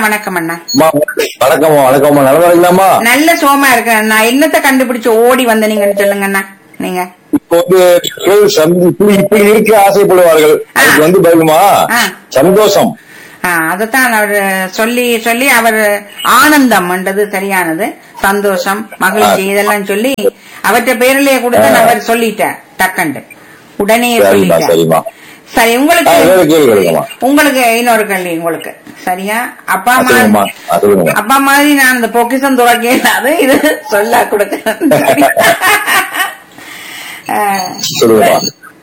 வணக்கம் அண்ணா அம்மா, வணக்கம்மா வணக்கம்மா நல்லா இருக்கீங்களாம்மா நல்ல சோமா இருக்கேன் அண்ணா என்னத்த கண்டுபிடிச்சு ஓடி வந்தனீங்கன்னு சொல்லுங்க அண்ணா நீங்க இப்போ வந்து சொல் சந்தி- இப்படி இப்படி இருக்க ஆசைப்படுவார்கள் அதுக்கு வந்து பதிலுமா ஆ. சந்தோஷம் ஆ, அதத்தான் அவர் சொல்லி சொல்லி அவர் ஆனந்தம்ன்றது சரியானது சந்தோஷம் மகிழ்ச்சி இதெல்லாம் சொல்லி அவற்றை பேரிலேயே கொடுத்து அவர் சொல்லிட்டார் டக்கண்டு உடனே சரிம்மா சொல்லிட்டார் சரிம்மா சரி உங்களுக்கு ஆ, இன்னொரு கேள்வி கேளுங்கம்மா. உங்களுக்கு இன்னொரு கேள்வி உங்களுக்கு சரியா அப்பா ஆ, சொல்லுங்கம்மா அம்மா ஆ, சொல்லுங்க அப்பா மாதிரி நான் அந்த பொக்கிசம் துறக்கேன் இது சொல்ல கொடுக்க சொல்லுங்கம்மா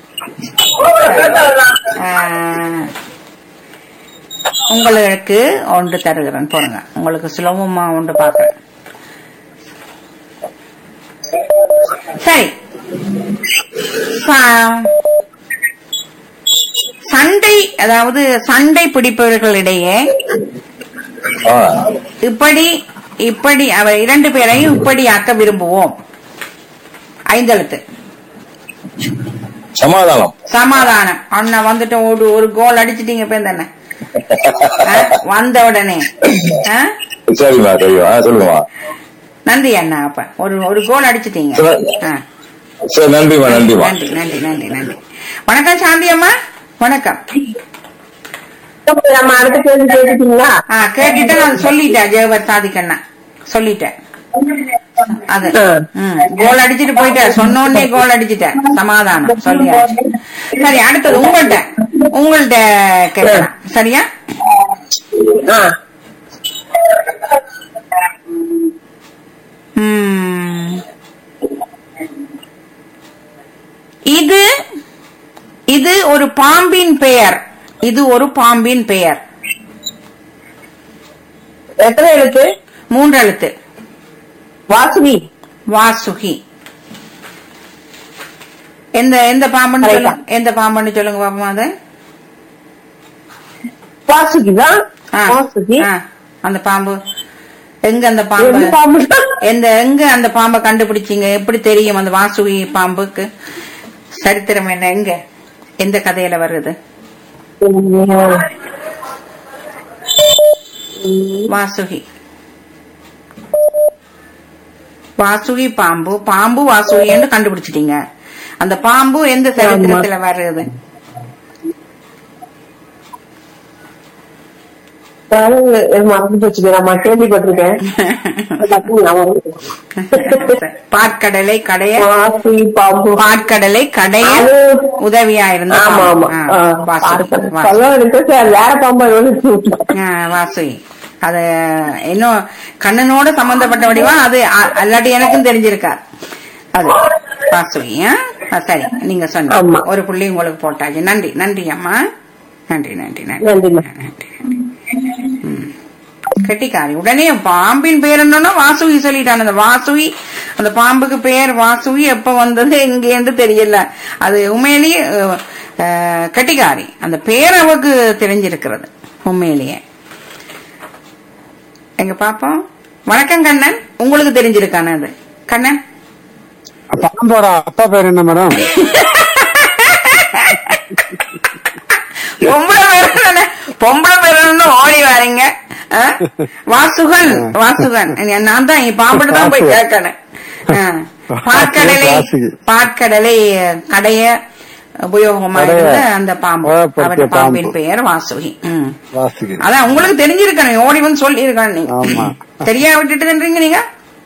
உங்களுக்கு ஒன்று தருகிறேன் போடுங்க உங்களுக்கு சுலபமா ஒன்று பாக்குறேன் சரி ச- சண்டை அதாவது சண்டை பிடிப்பவர்களிடையே ஆ, இப்படி இப்படி அவர் இரண்டு பேரையும் இப்படி ஆக்க விரும்புவோம் ஐந்தெழுத்து சமாதானம் சமாதானம் அண்ணா வந்துட்டு ஒரு ஒரு கோல் அடிச்சிட்டீங்க இப்ப தானே வந்த உடனே ஆ? சரிம்மா சரிம்மா ஆ, சொல்லுங்கம்மா நன்றி அண்ணா அப்ப ஒரு ஒரு கோல் அடிச்சிட்டீங்க ஆ. சரி நன்றிம்மா நன்றிம்மா நன்றி நன்றி நன்றி நன்றி வணக்கம் சாந்தி அம்மா வணக்கம் நம்ம அடுத்த கேள்வி கேட்டுட்டீங்களா ஆ கேட்டுட்டு நான் சொல்லிட்டேன் ஜெயவர் சாதிக்கண்ணா சொல்லிட்டேன் அது ம், கோல் அடிச்சிட்டு போயிட்டார் சொன்ன உடனே கோல் அடிச்சிட்டேன் சமாதானம் சொல்லியாச்சு சரி அடுத்தது உங்கள்ட்ட உங்கள்ட்ட கேட்கலாம் சரியா ஆ. ம். இது இது ஒரு பாம்பின் பெயர் இது ஒரு பாம்பின் பெயர் எத்தனை எழுத்து மூன்று எழுத்து வாசுகி வாசுகி எந்த எந்த பாம்புன்னு Correct. சொல்லுங்க எந்த பாம்புன்னு சொல்லுங்க பாப்போம் அது வாசுகி தான் ஆ, வாசுகி ஆ, அந்த பாம்பு எங்க அந்த எந்த பாம்பு பாம்பு எந்த எங்க அந்த பாம்பை கண்டுபிடிச்சீங்க எப்படி தெரியும் அந்த வாசுகி பாம்புக்கு சரித்திரம் என்ன எங்க எந்த கதையில வருது வாசுகி வாசுகி பாம்பு பாம்பு வாசுகின்னு கண்டுபிடிச்சிட்டீங்க அந்த பாம்பு எந்த சரித்திரத்துல வருது அதாவது மறந்து போச்சு நம்ம கேள்விப்பட்டிருக்கேன் டக்குனு ஞாபகம் இல்ல. பாற்கடலை கடைய வாசுகி பாம்பு பாற்கடலை கடைய அது- உதவியா இருந்த ஆமா ஆமா பாம்பு. ஆ, ஆ, வாசுகி, பார்த்து- வாசுகி. சொல்ல எடுத்து சார் வேற பாம்பா யோசிச்சு விட்டேன். ஆ, வாசுகி அது இன்னும் கண்ணனோட சம்பந்தப்பட்ட வடிவா அது அ- அல்லாட்டி எனக்கும் தெரிஞ்சிருக்கா அது வாசுகி ஆ? ஆ, சரி நீங்க சொன்ன ஆமா. ஒரு புள்ளி உங்களுக்கு போட்டாச்சு நன்றி நன்றி அம்மா நன்றி நன்றி நன்றி நன்றிம்மா. நன்றி நன்றி ம். கெட்டிக்காரி உடனே பாம்பின் பேர் என்னன்னா வாசுகி சொல்லிட்டான் அந்த வாசுகி அந்த பாம்புக்கு பேர் வாசுகி எப்ப வந்தது எங்கேன்னு தெரியல அது உண்மையிலேயே அஹ், அஹ், கெட்டிக்காரி அந்த பேர் அவக்கு தெரிஞ்சிருக்கிறது உண்மையிலேயே எங்க பாப்போம் வணக்கம் கண்ணன் உங்களுக்கு தெரிஞ்சிருக்கான அது கண்ணன் பாம்போட அப்பா பேர் என்ன மேடம் பொம்பளை பேர் தானே? பொம்பளை பேருன்னு ஓடி வாரீங்க ஆ? வாசுகன் வாசுகன் நான் தான் என் பாம்பிட்டு தான் போய் கேட்கணும் ஆ. பாற்கடலை வாசுகி. பாற்கடலை கடைய உபயோகமா கடைய. இருந்த அந்த பாம்பு உபயோகப்படுத்திய அவன் பாம்பின் பாம்பு. பெயர் வாசுகி ம். வாசுகி அதான் உங்களுக்கு தெரிஞ்சிருக்கணும் ஓடி வந்து சொல்லி இருக்கணும் ஆமா. நீங்க தெரியா விட்டுட்டுன்றீங்க நீங்க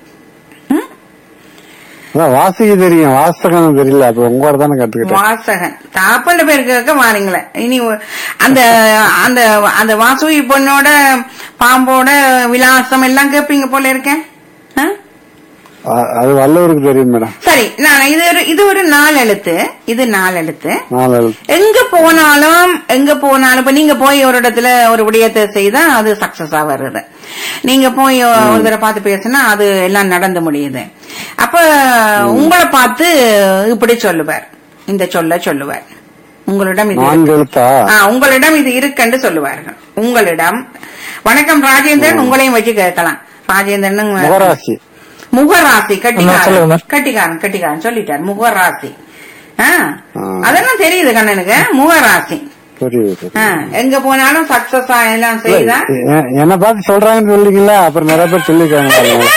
அதான் வாசுகி தெரியும் வாசகம் தெரியல அப்ப உங்களோட தானே கத்துக்கிட்டேன் வாசகன் தாப்பண்ட பேர் கேட்க வாரீங்களே இனி ஒ- அந்த அந்த அந்த வாசுகி பொண்ணோட பாம்போட விலாசம் எல்லாம் கேட்பீங்க போல இருக்கேன் ஆ? அ- அது வல்லூருக்கு தெரியும் மேடம் சரி நான் இது ஒரு இது ஒரு நாலு எழுத்து இது நாலு எழுத்து நாலு எழுத்து. எங்க போனாலும் எங்க போனாலும் இப்ப நீங்க போய் ஒரு இடத்துல ஒரு விடயத்தை செய்தா அது சக்சஸா வருது நீங்க போய் ஒரு தடவை பார்த்து பேசினா அது எல்லாம் நடந்து முடியுது அப்ப உங்களை பார்த்து இப்படி சொல்லுவார் இந்த சொல்ல சொல்லுவார் உங்களிடம் இது நான்கு எழுத்தா ஆ, உங்களிடம் இது இருக்குன்னு சொல்லுவார்கள் உங்களிடம் வணக்கம் ராஜேந்திரன் உங்களையும் வச்சு கேட்கலாம் ராஜேந்திரன் முகராசி முகராசி சொல்லுங்க, கட்டிக்காரன் மேம். கட்டிக்காரன் கட்டிக்காரன் சொல்லிட்டார் முகராசி ஆ, ஆ. அதெல்லாம் தெரியுது கண்ணனுக்கு முகராசி புரியுது ஆ, எங்க போனாலும் சக்சஸா எல்லாம் செய்தா எ- என்னை பார்த்து சொல்றாங்கன்னு சொல்லிங்களா அப்புறம் நிறைய பேர் சொல்லிருக்காங்க பாருங்க.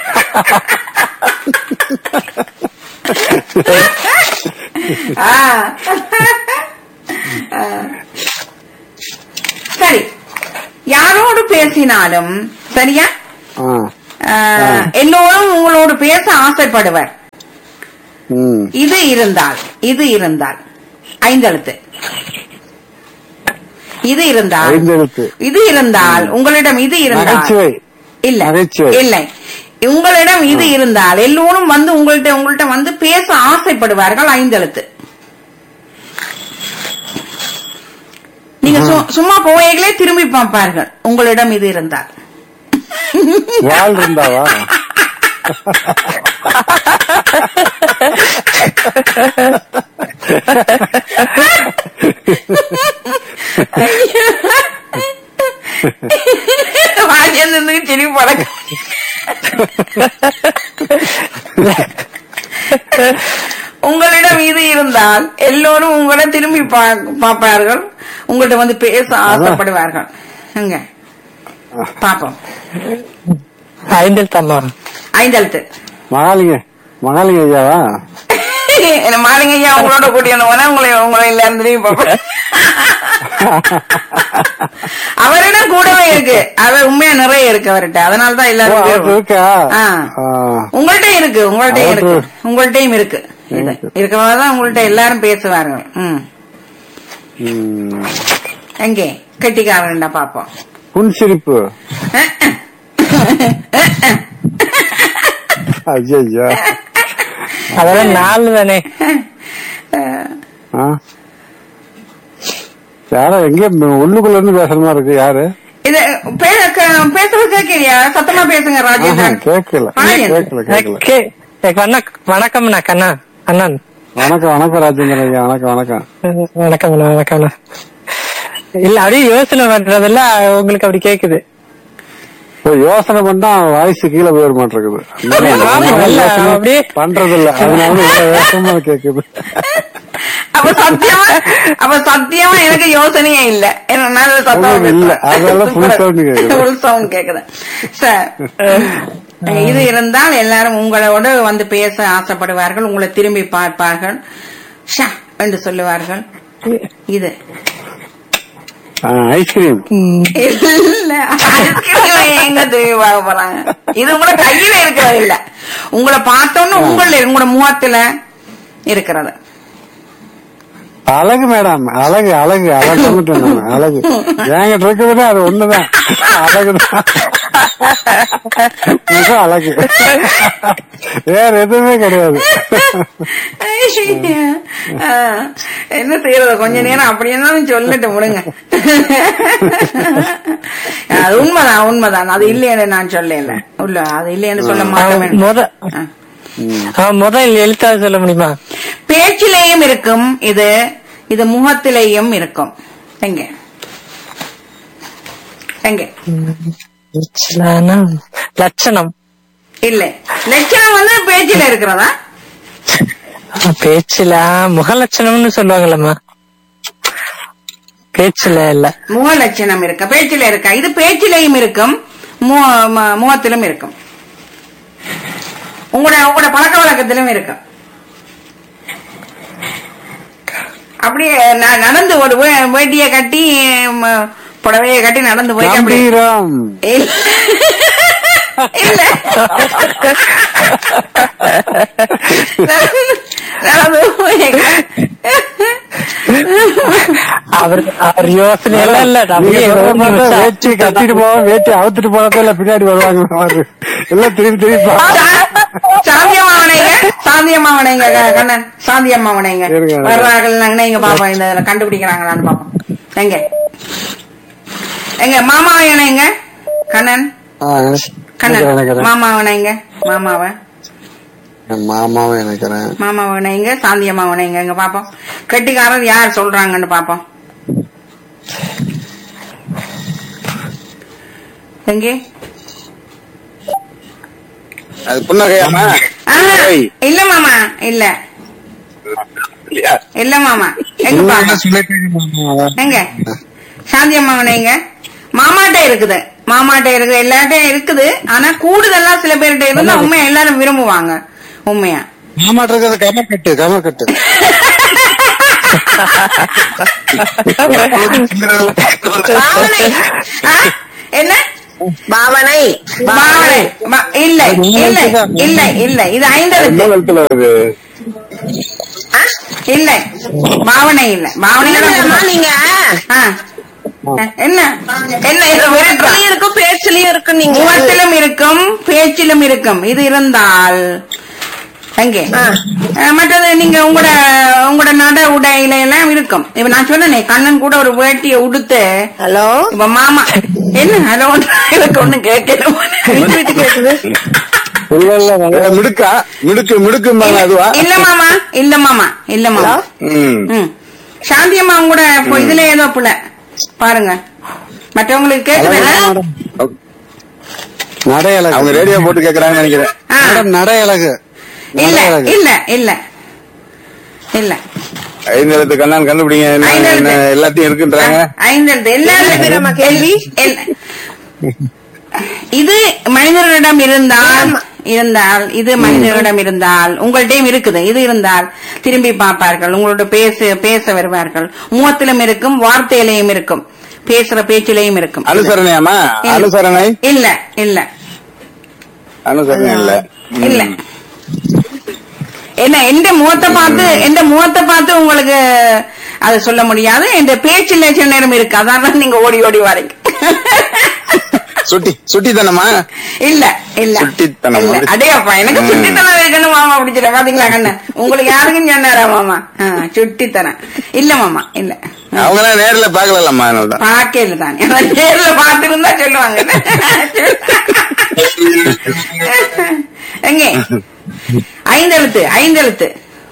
ஆ. ஆ. சரி யாரோடு பேசினாலும் சரியா ஆ. ஆ, எல்லோரும் உங்களோடு பேச ஆசைப்படுவர் ம். இது இருந்தால் இது இருந்தால் ஐந்தெழுத்து இது இருந்தால் ஐந்தெழுத்து. இது இருந்தால் உங்களிடம் இது இருந்தால் நகைச்சுவை இல்ல நகைச்சுவை. இல்லை உங்களிடம் இது இருந்தால் எல்லோரும் வந்து உங்கள்ட்ட உங்கள்ட்ட வந்து பேச ஆசைப்படுவார்கள் ஐந்தெழுத்து நீங்க சு- சும்மா போவீங்களே திரும்பி பார்ப்பார்கள் உங்களிடம் இது இருந்தால் வாழ் இருந்தாவா வாஜிருந்து திரும்பி பழக்க உங்களிடம் இது இருந்தால் எல்லோரும் உங்களை திரும்பி பா- பார்ப்பார்கள் உங்கள்ட்ட வந்து பேச ஆசைப்படுவார்கள் எங்க பாப்போம் ஐந்தில் தம்மா ஐந்தெழுத்து மகாலிங்க மகாலிங்க ஐயாவா என்ன மாலிங்க ஐயா உங்களோட கூட்டிட்டு போனா உங்களை உங்களை எல்லாரும் திரும்பி பார்ப்பேன் அவரிடம் கூடவே இருக்கு அவர் உண்மையா நிறைய இருக்கு அவர்கிட்ட அதனால தான் ஓ, எல்லாரும் அவருக்கு பேரும். இருக்கா ஆ. ஆ. உங்கள்ட்டயும் இருக்கு உங்கள்ட்டயும் இருக்கு அவருக்கு- உங்கள்ட்டயும் இருக்கு இது இருக்கவாதான் உங்கள்ட்ட எல்லாரும் பேசுவார்கள் ம் ம். எங்கே கெட்டிக்காரன்டா பாப்போம் புன்சிரிப்பு ஐயா அதெல்லாம் நாலு தானே யாரோ எங்க உள்ளுக்குள்ள இருந்து பேசுற மாதிரி இருக்கு யாரு இது பே- க- பேசுறது கேட்கலையா சத்தமா பேசுங்க ஆஹா, ராஜேந்திரன் கேட்கல ராஜேந்திரன். கேட்கல கேட்கல கே- ஏ, கண்ணா வணக்கம்ண்ணா கண்ணா அண்ணன் வணக்கம் வணக்கம் ராஜேந்திரன் ஐயா வணக்கம் வணக்கம் வணக்கம்ண்ணா வணக்கம்ண்ணா இல்ல அப்படியே யோசனை பண்றதுல உங்களுக்கு அப்படி கேக்குது இப்போ யோசனை பண்ணா வாய்ஸ் கீழே போயிட மாட்டிருக்குது ஆமா, இல்ல, அப்படியே- பண்றது இல்ல அதனால இவ்வளவு வேகமா கேக்குது அப்ப சத்தியமா அப்ப சத்தியமா எனக்கு யோசனையே இல்ல ஏன்னா நான் சத்தமா உங்களுக்கு இல்ல. அதெல்லாம் full sound கேக்குது. ஃபுல் சவுண்ட் கேக்குது சார் இது இருந்தால் எல்லாரும் உங்களோட வந்து பேச ஆசைப்படுவார்கள் உங்களை திரும்பி பார்ப்பார்கள் ஷா என்று சொல்லுவார்கள் இது ஐஸ்கிரீம் இல்ல ஐஸ்கிரீம் எங்க திரும்பி பார்க்க போறாங்க இது உங்களோட கையில இருக்கிறது இல்ல உங்களை பார்த்தோன்னு உங்கள உங்களோட முகத்துல இருக்கிறது அழகு மேடம் அழகு அழகு அழகு சொல்லிட்டேன் நானு. அழகு என்கிட்ட இருக்குதுன்னா அது ஒண்ணுதான் அழகுதான் மிக அழகு வேற எதுவுமே கிடையாது ஆ, என்ன செய்யறது கொஞ்ச நேரம் அப்படி இருந்தாலும் சொல்லிட்டு விடுங்க அது உண்மைதான் உண்மைதான் அது இல்லைன்னு நான் சொல்லல உள்ள அது இல்லைன்னு சொல்ல மாட்டேன் முத ஆ, முதல் எழுத்தாவது சொல்ல முடியுமா பேச்சிலேயும் இருக்கும் இது இது முகத்திலேயும் இருக்கும் எங்க எங்க லட்சணா? லட்சணம் இல்ல லட்சணம் வந்து பேச்சில இருக்கிறதா ஆ, பேச்சுல முக லட்சணம்னு சொல்லுவாங்கல்லம்மா பேச்சுல இல்ல முக லட்சணம் இருக்க பேச்சில இருக்கா இது பேச்சிலையும் இருக்கும் மு- ம- முகத்திலும் இருக்கும் உங்களோட உங்களோட பழக்க வழக்கத்திலும் இருக்கும் அப்படியே ந- நடந்து ஒரு வே- வேட்டியை கட்டி ம- புடவைய கட்டி நடந்து போய் அப்படி கம்பீரம் இல்ல. இல்ல நடந்து போய் அவர் அவர் யோசனை எல்லாம் இல்ல நீங்க அப்படியே சொல்ற ரோட்ல மாதிரி வச்சா- வேட்டி கட்டிட்டு போவோம் வேட்டி அவுத்துட்டு போறதுல பின்னாடி வருவாங்க பாரு. எல்லாம் திருப்பி திருப்பி பாரு. சாந்தியம்மாவனைங்க சாந்தியம்மாவனைங்க கண்ணன் சாந்தியம்மாவனைங்க இருங்க. வர்றார்கள் நீங்க பாப்போம் இந்த இதுல கண்டுபிடிக்கிறாங்களான்னு பாப்போம் எங்க எங்க மாமாவை இணைங்க கண்ணன் ஆ, கண்ணன் நினைக்கிறேன், நினைக்கிறேன். மாமாவனைங்க மாமாவை என் மாமாவும் நினைக்கிறேன் மாமாவை இணைங்க சாந்தியம்மாவை இணைங்க எங்க பாப்போம் கெட்டிக்காரர் யார் சொல்றாங்கன்னு பாப்போம் எங்கே அது புன்னகையாமா ஆ, இல்ல மாமா இல்ல இல்லையா இல்ல மாமா எங்க பாப்பா எங்க சாந்தி அம்மாவன எங்க மாமாட்ட இருக்குது மாமாட்ட இருக்குது எல்லார்ட்டையும் இருக்குது ஆனா கூடுதலா சில பேர்கிட்ட இருந்தா உண்மையா எல்லாரும் விரும்புவாங்க உண்மையா மாமாட்ட இருக்கிறது கமக்கட்டு கமக்கட்டு பாவனை ஆ? என்ன பாவனை பாவனை பா- இல்ல இல்ல இல்ல இல்ல இது ஐந்தெழுத்து மூலத்துல இருக்கு இல்ல பாவனை இல்ல பாவனை இல்லம்மா, நீங்க என்ன என்ன இது விரட்டுறா? பேச்சுலயும் இருக்கும் பேச்சுலயும் இருக்கும் நீங்க முகத்திலும் இருக்கும் பேச்சிலும் இருக்கும் இது இருந்தால் எங்கே அஹ், மற்றது நீங்க உங்களோட உங்களோட நட உடையில எல்லாம் இருக்கும் இப்ப நான் சொன்னேனே கண்ணன் கூட ஒரு வேட்டியை உடுத்து ஹலோ இப்ப மாமா என்ன ஹலோ எனக்கு ஒண்ணு கேட்கல கேக்குது இல்ல இல்ல வேற மிடுக்கா மிடுக்கு மிடுக்கும்பாங்க அதுவா இல்ல மாமா இல்ல மாமா இல்ல மாமா ம் ம் சாந்தி அம்மா கூட இப்போ இதுல ஏதோ புள்ள பாருங்க மற்றவங்களுக்கு கேக்குதுல்ல நடை அவங்க அழகு ரேடியோ போட்டு கேக்குறாங்கன்னு நினைக்கிறேன் ஆ, மேடம் நடை அழகு இல்ல நடை அழகு இல்ல இல்ல இல்ல ஐந்து எழுத்து கண்ணான் கண்டுபிடிங்க என்ன- ஐந்து எழுத்து. என்ன எல்லாத்தையும் இருக்குன்றாங்க ஐந்தெழுத்து எல்லாரும் பேரம்மா கேள்வி? இல்ல. இது மனிதர்களிடம் இருந்தால் இருந்தால் இது மனிதர்களிடம் இருந்தால் உங்கள்கிட்டயும் இருக்குது இது இருந்தால் திரும்பி பார்ப்பார்கள் உங்களோட பேச பேச வருவார்கள் முகத்திலும் இருக்கும் வார்த்தையிலையும் இருக்கும் பேசுற பேச்சிலையும் இருக்கும் அனுசரணையாமா இல்ல. அனுசரணை இல்ல இல்ல அனுசரணை இல்ல ம். இல்ல என்ன எந்த முகத்தை பார்த்து எந்த முகத்தை பார்த்து உங்களுக்கு அது சொல்ல முடியாது எந்த பேச்சில் சில நேரம் இருக்கு அதான் நீங்க ஓடி ஓடி வரீங்க சுட்டி சுட்டித்தனமா இல்ல இல்ல சுட்டித்தனம் இல்ல வந்து- அடேப்பா எனக்கு ம். சுட்டித்தனம் இருக்குன்னு மாமா பிடிச்சிட பாத்தீங்களா கண்ணு உங்களுக்கு யாருக்கும் சொன்னாரா மாமா ஆ, சுட்டித்தனம் இல்ல மாமா இல்ல அவங்க எல்லாம் நேர்ல பாக்கலாமா அதனாலதான் பாக்கல தானே அதான் நேர்ல பாத்துருந்தா சொல்லுவாங்க எங்கே ஐந்தெழுத்து ஐந்தெழுத்து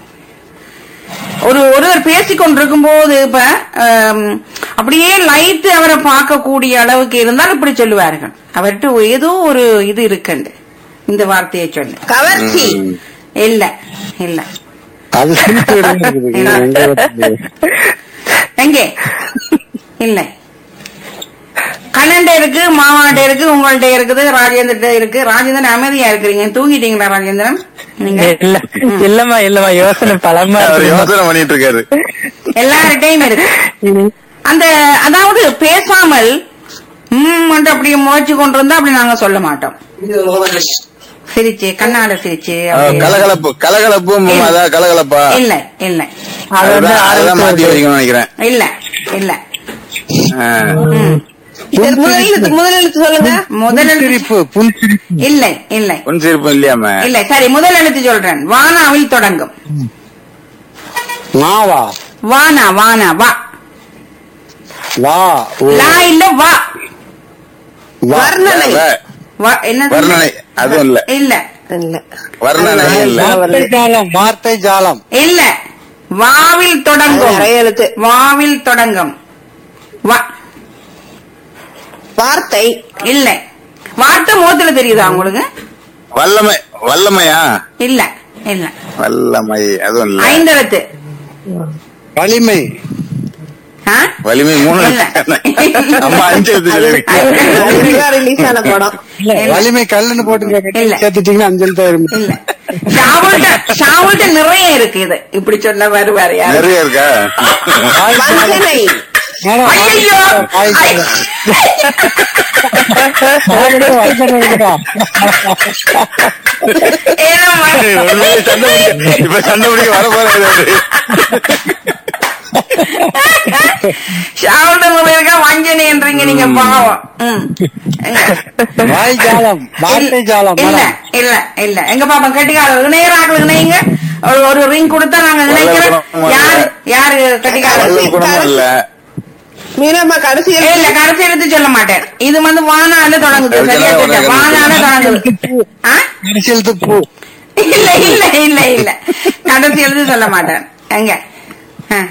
ஒரு ஒருவர் பேசிக் கொண்டிருக்கும் போது இப்ப ஆம், அப்படியே லைட் அவரை பார்க்கக்கூடிய அளவுக்கு இருந்தால் இப்படி சொல்லுவார்கள் அவர்கிட்ட ஏதோ ஒரு இது இருக்குண்டு இந்த வார்த்தையை சொல்லு கவர்ச்சி ம். இல்ல இல்ல அது சிரிப்பு இடம் இருக்குது எங்க இருக்குது? எங்கே இல்லை கண்ணன்ட இருக்கு மாமாட்ட இருக்கு உங்கள்ட்ட இருக்குது ராஜேந்திரன் இருக்கு ராஜேந்திரன் அமைதியா இருக்கிறீங்க தூங்கிட்டீங்களா ராஜேந்திரன் நீங்க இல்ல இல்லம்மா இல்லம்மா யோசனை பலமா அவர் இருக்குமா. யோசனை பண்ணிட்டு இருக்காரு எல்லார்கிட்டையும் இருக்கு அந்த அதாவது பேசாமல் ம் என்று அப்படி முயற்சி கொண்டு இருந்தா அப்படி நாங்க சொல்ல மாட்டோம் சிரிச்சு கண்ணால சிரிச்சு ஆ, அப்படியே. கலகலப்பு கலகலப்பு இல்ல. அதான் கலகலப்பா இல்ல இல்ல அது வந்து அதுதான் அதுதான் மாத்தி ஆரம்பிச்சு வைக்கணும்னு நினைக்கிறேன் இல்ல இல்ல ஆ. ம். சரி, முதல் எழுத்து முதல் எழுத்து சொல்லுங்க முதல் எழுத்து- சிரிப்பு புன்சிரிப்பு இல்ல இல்ல உன் சிரிப்பு இல்லையாம இல்ல சரி முதல் எழுத்து சொல்றேன் வானாவில் தொடங்கும் மாவா வானா வானா வா வா ஓ, லா இல்ல வா வா. வர்ணனை வ- வா என்ன வர்ணனை அதுவும் இல்ல இல்ல இல்ல வர்ணனை இல்ல வார்த்தை ஜாலம் வார்த்தை ஜாலம் இல்ல வாவில் தொடங்கும் நிறைய எழுத்து வாவில் தொடங்கும் வா வார்த்தை இல்ல வார்த்தை முகத்துல தெரியுதா உங்களுக்கு வல்லமை வல்லமையா இல்ல இல்ல வல்லமை அதுவும் இல்ல ஐந்தெழுத்து வலிமை ஆ? வலிமை மூணு இல்ல. அம்மா அஞ்சு எழுத்து சொல்லிருக்கீங்க ரிலீஸ் ஆன படம் இல்ல இல்ல. வலிமை கல்லுன்னு போட்டு இல்ல. சேர்த்துட்டீங்கன்னா அஞ்சல் தான் இல்ல ஷாவுல்ட்ட ஷாவுல்ட்ட நிறைய இருக்கு இது இப்படி சொன்ன வருவாரு யாரு நிறைய இருக்கா வஞ்சனை ஐயையோ! ஐ- ஏனம்மா? உண்மையிலே சண்டை பிடிக்க இப்ப சண்டை பிடிக்க வர போறது ஷாவுல்ட்ட நிறைய இருக்கா வஞ்சனைன்றீங்க நீங்க பாவம் ம். எங்க? வாய் ஜாலம் வார்த்தை ஜாலம் இல்ல மேடம். இல்ல இல்ல எங்க பாப்பா கட்டிக்காரர் இணையராக்கள் இணையுங்க ஒரு ஒரு ரிங் கொடுத்தா நாங்க இணைக்கிறோம் வல்லல் யாரு யாரு கட்டிக்காரர் வல்லல் குணமும் இல்ல மீனம்மா கடைசி இல்ல எழுத்து கடைசி எடுத்து சொல்ல மாட்டேன் இது வந்து வானால தொடங்குது சரியா சொல்லிட்டேன். வானால தொடங்குது ஆ? கடைசி எழுத்து பூ இல்ல இல்ல இல்ல இல்ல கடைசி எழுத்து சொல்ல மாட்டேன் எங்க ஆ.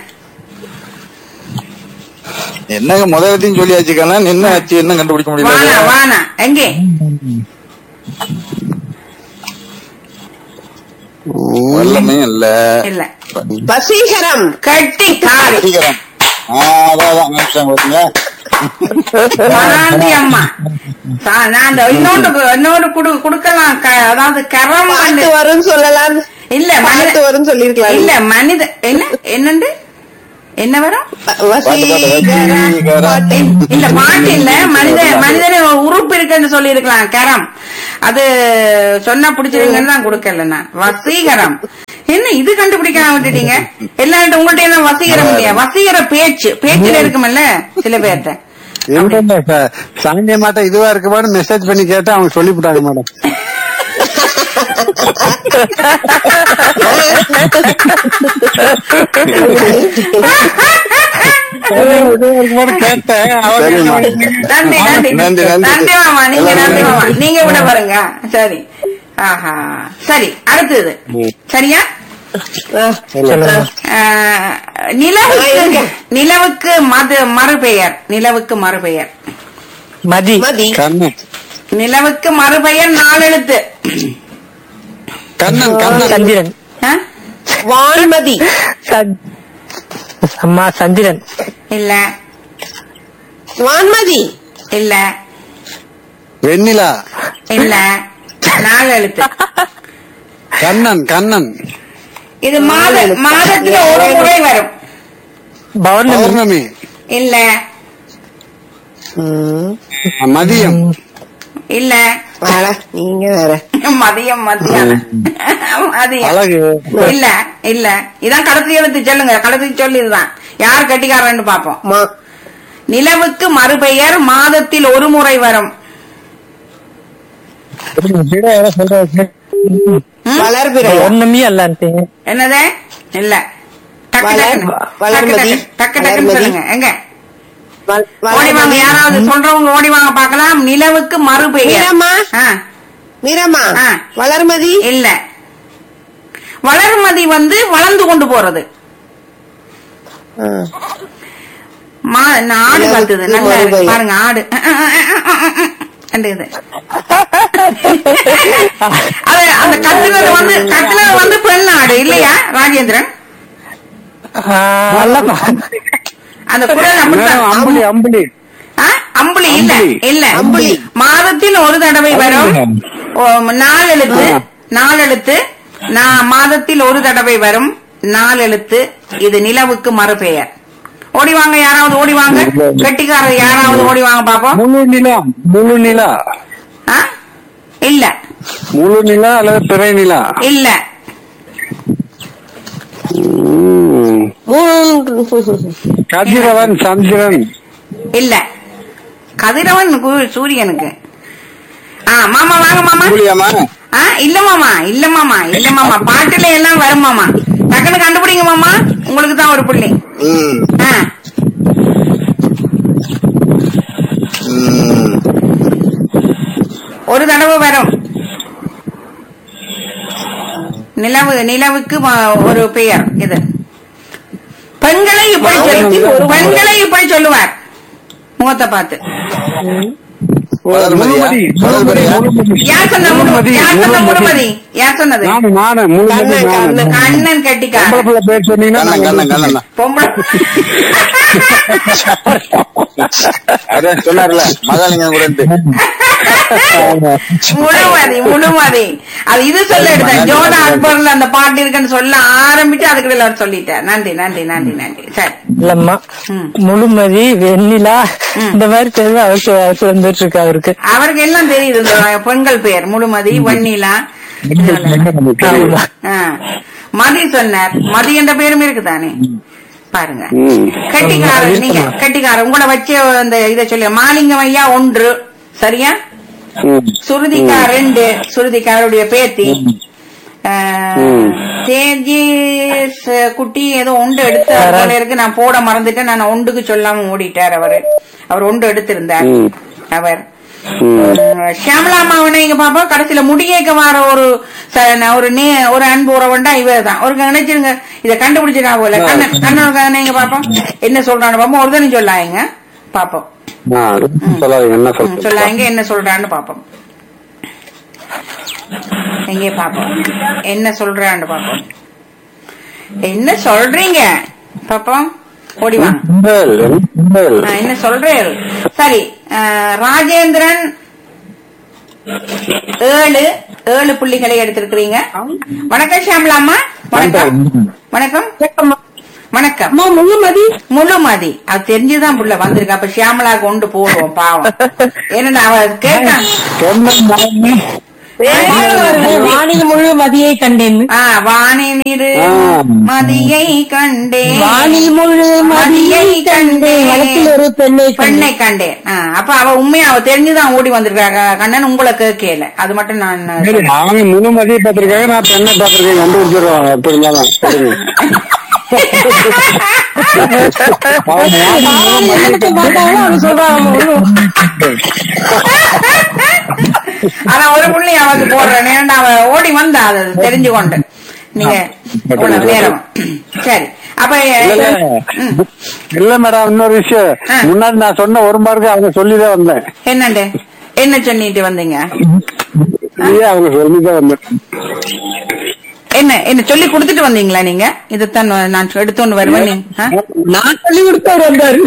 என்னங்க முதலத்தையும் சொல்லியாச்சு கண்ணா என்ன ஆச்சு என்ன கண்டுபிடிக்க வானா முடியல வானா எங்கே வல்லமையும் இல்ல இல்ல வசீகரம் கட்டிக்காரி சீக்கிரம் ஆ, அதான் அதான் நினைச்சாங்க பாத்தீங்களா மகாந்தி அம்மா சா- நான் அந்த இன்னொன்று இன்னொரு குடு குடுக்கலாம் க- அதாவது கரம் பார்த்து வந்து- வரும்னு சொல்லலாம் இல்ல பார்த்து மனித வரும்னு சொல்லிருக்கலாம் இல்ல மனித என்ன என்னண்டு என்ன வரும் வசீகரம் இல்ல பாட்டு இல்ல மனித மனிதன உறுப்பு இருக்குன்னு சொல்லி இருக்கலாம் கரம் அது சொன்னா பிடிச்சிருங்கன்னு தான் கொடுக்கல நான் வசீகரம் என்ன இது கண்டுபிடிக்காம விட்டுட்டீங்க எல்லார்ட்ட உங்கள்ட்ட என்ன வசீகரம் இல்லையா வசீகர பேச்சு பேச்சுல இருக்குமல்ல சில பேர்ட்ட இல்ல சார் சாந்திய மாட்ட இதுவா இருக்குமான்னு மெசேஜ் பண்ணி கேட்டா அவங்க சொல்லிவிட்டாங்க மேடம் இதுவா இருக்குமான்னு கேட்டேன் அவங்க சரிம்மா. நன்றி நன்றி நன்றி, நன்றி. நன்றி மாமா நீங்க நன்றி மாமா நீங்க விட பாருங்க சரி ஆஹா சரி அடுத்தது சரியா ஆஹ், நிலவுக்கு நிலவுக்கு மது மறுபெயர் நிலவுக்கு மறுபெயர் மதி மதி கண்ணன் நிலவுக்கு மறுபெயர் நாலெழுத்து கண்ணன் கண்ணன் சந்திரன் ஆ? வான்மதி சந்- அம்மா சந்திரன் இல்ல வான்மதி இல்ல வெண்ணிலா இல்ல நாலெழுத்து கண்ணன் கண்ணன் இது மாத மாதத்துல ஒரு முறை வரும் பௌர்ணமி பௌர்ணமி இல்ல ம். மதியம் இல்ல அட, நீங்க வேற மதியம் மதியம் மதியம் அழகு இல்ல இல்ல இதான் கடைசி எழுத்து சொல்லுங்க கடைசி சொல்லி இதுதான் யார் கட்டிக்காரன்னு பாப்போம் மா- நிலவுக்கு மறுபெயர் மாதத்தில் ஒரு முறை வரும் ம்? வளர்பிறை பௌர்ணமி அல்லான்ட்டீங்க என்னது இல்ல டக்கு வளர்- டக்குன்னு. டக்கு வளர்மதி. டக்கு, டக்கு டக்குன்னு வளர்மதி. சொல்லுங்க எங்க வள- ஓடி வாங்க வளர்மதி யாராவது சொல்றவங்க ஓடி வாங்க பார்க்கலாம் நிலவுக்கு மறுபெயர் மீரம்மா. ஆ, மீரம்மா ஆ. வளர்மதி இல்ல வளர்மதி வந்து வளர்ந்து கொண்டு போறது ஆ. மா நான் ஆடு நிலவுக்கு கத்துது நல்லா இருக்கு. மறுபெயர். பாருங்க ஆடு அந்த இது அது அந்த கத்துனது வந்து கத்துனது வந்து பெண் ஆடு இல்லையா ராஜேந்திரன் நல்ல அந்த குரல் மேடம் அப்படித்தான். அம்புலி அம்புலி ஆ? அம்புலி இல்ல அம்புலி. இல்ல அம்புலி. மாதத்தில் ஒரு தடவை வரும் ஓ, நாலு எழுத்து நாலு எழுத்து நான் மாதத்தில் ஒரு தடவை வரும் நாலு எழுத்து இது நிலவுக்கு மறுபெயர் ஓடி வாங்க யாராவது ஓடி வாங்க கெட்டிக்காரர் யாராவது ஓடி வாங்க பாப்போம் முழு நிலா முழு நிலா ஆ? இல்ல முழு நிலா அல்லது பிறை நிலா இல்ல ம். மூன்று கதிரவன் சந்திரன் இல்ல கதிரவன் கு- சூரியனுக்கு ஆ மாமா வாங்க மாமா புரியாமா ஆ இல்ல மாமா இல்ல மாமா இல்ல மாமா பாட்டுல எல்லாம் வரும் மாமா டக்குன்னு கண்டுபிடிங்க மாமா உங்களுக்கு தான் ஒரு புள்ளி ம் ஆ ம் ஒரு தடவை வரும் நிலவு நிலவுக்கு ம- ஒரு பெயர் இது பெண்களை இப்படி சொல்லு பெண்களை இப்படி சொல்லுவார் முகத்தை பார்த்து வளர்மதியா? முழுமதி முழுமதி வளர்மதியா? முழுமதி யார் சொன்ன முழு- முழுமதி யார் சொன்ன முழுமதி முழுமதி யார் சொன்னது நானு நானு முழுமதி கண்ணன், நானு கண்ணன். கண்ணன் கட்டிக்கார பொம்பளை பிள்ளை பேர் சொன்னீங்கன்னா கண்ணன் கண்ணன் நான் கண்ணன் பொம்பளை அதான் சொன்னார்ல மகாலிங்கம் கூட முழுமதி முழுமதி அது இது சொல்ல எடுத்தேன் ஜோட அக்பர்ல அந்த பாட்டு இருக்குன்னு சொல்ல ஆரம்பிச்சு அதுக்கு அவர் சொல்லிட்டேன் நன்றி நன்றி நன்றி நன்றி சரி இல்லம்மா ம். முழுமதி வெண்ணிலா ம். இந்த மாதிரி தெரிஞ்சு அவருக்கு அவருக்கு வந்துட்டு இருக்கு அவருக்கு அவருக்கு எல்லாம் தெரியுது இந்த பெண்கள் பெயர் முழுமதி வன்னிலா ஆமா. ஆ. மதி சொன்னார் மதி என்ற பேரும் இருக்குதானே பாருங்க கட்டிக்காரர் நீங்க கட்டிக்காரர் உங்களை வச்சு அந்த இதை சொல்லி மாலிங்கம் ஐயா ஒன்று சரியா சுருதிகா ரெண்டு சுருதிகாருடைய பேத்தி தேஜேஸ் குட்டி ஏதோ ஒன்று எடுத்து போல இருக்கு நான் போட மறந்துட்டேன் நான் ஒன்றுக்கு சொல்லாம ஓடிட்டார் அவரு அவர் ஒன்று எடுத்திருந்தார் அவர் ஷியாமலா அம்மாவனை இங்க பாப்பா கடைசியில முடியேக்க வர ஒரு ச- ந- ஒரு நே ஒரு அன்பு உறவுண்டா இவர் தான் ஒரு நினைச்சிருங்க இத கண்டுபிடிச்சிருக்கா போல கண்ணன் கண்ணன் நீங்க பாப்போம் என்ன சொல்றான்னு பாப்போம் ஒரு தானே சொல்லாங்க பாப்போம் சொல்லாதீங்க என்ன ம், சொல்றேன் சொல்லாங்க என்ன சொல்றான்னு பாப்போம் எங்கே பாப்போம் என்ன சொல்றான்னு பாப்போம் என்ன சொல்றீங்க பாப்போம் ஓடி வாங்க சுண்டல், சுண்டல். ஆ, என்ன சொல்றேன் சரி ஆ, ராஜேந்திரன் ஏழு ஏழு புள்ளிகளை எடுத்திருக்கிறீங்க வணக்கம் ஷியாமலாமா வணக்கம் வணக்கம் வணக்கம் அம்மா முழுமதி முழுமதி அது தெரிஞ்சுதான் புள்ள வந்திருக்கா அப்ப ஷியாமலா கொண்டு போடுவோம் பாவம் என்னடா அவ கேட்கான் சொன்ன மகனே. வானில் முழு மதியை கண்டேன் ஆ வாணி நிறு ஆ. மதியை கண்டே வானில் முழு மதியை கண்டே வனத்தில் ஒரு பெண்ணை பெண்ணை கண்டேன் ஆ, அப்ப அவ உண்மையா அவ தெரிஞ்சுதான் ஓடி வந்திருக்கா கண்ணன் உங்களை கேட்கல அது மட்டும் நான் சரி, அவங்க முழு மதியை பார்த்திருக்காங்க நான் பெண்ணை பார்த்திருக்கேன் கண்டுபிடிச்சிருவாங்க எப்படி இருந்தாலும் சரிங்க. அவங்க யாரும் முழு மதியை அவங்க சொல்றாங்க ஆனா ஒரு புள்ளி அவக்கு போடுறேன் ஏன்னா அவ ஓடி வந்தா அது தெரிஞ்சு கொண்டு நீங்க இவ்வளவு நேரம் சரி அப்ப இல்ல, ம், இல்ல மேடம் இன்னொரு விஷயம் ஆ. முன்னாடி நான் சொன்ன ஒரு மார்க்கு அவங்க சொல்லிதான் வந்தேன் என்னண்டு என்ன சொன்னிட்டு வந்தீங்க இல்லையே அவங்க சொல்லிதான் வந்தேன் என்ன என்ன சொல்லி கொடுத்துட்டு வந்தீங்களா நீங்க இதைத்தான் நான் எடுத்துன்னு வருவேன் நீ- ஆ? நான் சொல்லி கொடுத்தவர் வந்தாரு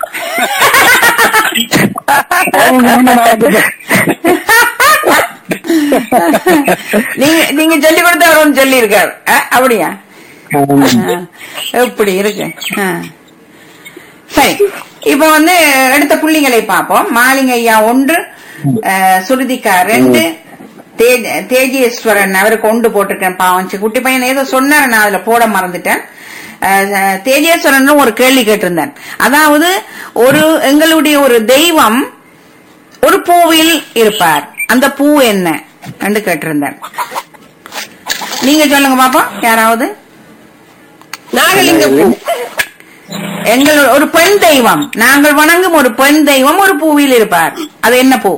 நீங்க நீங்க சொல்லி கொடுத்த அவர் சொல்லி இருக்காரு அப்படியா ஆ, எப்படி இருக்கு ஆ. சரி இப்ப வந்து எடுத்த புள்ளிகளை பார்ப்போம் மாலிங்க ஐயா ஒன்று ஆ, சுருதிகா ரெண்டு தேஜ- தேஜேஸ்வரன் அவருக்கு கொண்டு போட்டிருக்கேன் பாவம் சி, குட்டி பையன் ஏதோ சொன்னாரு நான் அதுல போட மறந்துட்டேன் ஆ, தேஜேஸ்வரன் ஒரு கேள்வி கேட்டிருந்தேன் அதாவது ஒரு எங்களுடைய ஒரு தெய்வம் ஒரு பூவில் இருப்பார் அந்த பூ என்ன என்று கேட்டிருந்தேன் நீங்க சொல்லுங்க பாப்போம் யாராவது நாகலிங்க பூ எங்கள் ஒரு பெண் தெய்வம் நாங்கள் வணங்கும் ஒரு பெண் தெய்வம் ஒரு பூவில் இருப்பார் அது என்ன பூ